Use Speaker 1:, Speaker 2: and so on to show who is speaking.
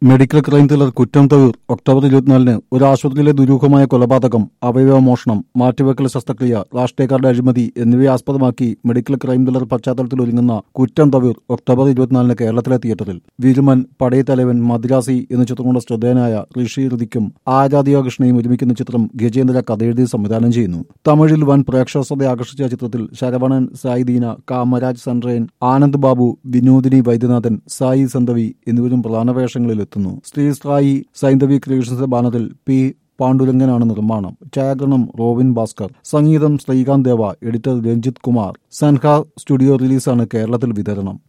Speaker 1: medical crime thriller കുറ്റം തവീർ October ഇരുപത്തിനാലിന് ഒരു ആശുപത്രിയിലെ ദുരൂഹമായ കൊലപാതകം അവയവ മോഷണം മാറ്റിവെക്കൽ ശസ്ത്രക്രിയ രാഷ്ട്രീയ കാർഡ് അഴിമതി എന്നിവയെ ആസ്പദമാക്കി മെഡിക്കൽ ക്രൈം ത്രില്ലർ പശ്ചാത്തലത്തിൽ ഒരുങ്ങുന്ന കുറ്റം തവീർ ഒക്ടോബർ ഇരുപത്തിനാലിന് കേരളത്തിലെ തിയേറ്ററിൽ വീരുമൻ പടയത്തലവൻ മദ്രാസി എന്ന ചിത്രം കൊണ്ട് ശ്രദ്ധേയനായ ഋഷി ഋതിക്കും ആരാധ്യ കൃഷ്ണയും ഒരുമിക്കുന്ന ചിത്രം ഗജേന്ദ്ര കഥയെഴുതി സംവിധാനം ചെയ്യുന്നു തമിഴിൽ വൻ പ്രേക്ഷക ശ്രദ്ധ ആകർഷിച്ച ചിത്രത്തിൽ ശരവണൻ സായിദീന കാമരാജ് സൺറൈൻ ആനന്ദ് ബാബു വിനോദിനി വൈദ്യനാഥൻ സായി സന്തവി എന്നിവരും പ്രധാന വേഷങ്ങളിലെത്തുന്നു ശ്രീ സായി സൈന്ധവി ക്രിയേഷൻസിന്റെ ബാനറിൽ പി പാണ്ഡുരംഗനാണ് നിർമ്മാണം ഛായാഗ്രഹണം റോവിൻ ഭാസ്കർ സംഗീതം ശ്രീകാന്ത് ദേവ എഡിറ്റർ രഞ്ജിത് കുമാർ സൻഹ സ്റ്റുഡിയോ റിലീസാണ് കേരളത്തിൽ വിതരണം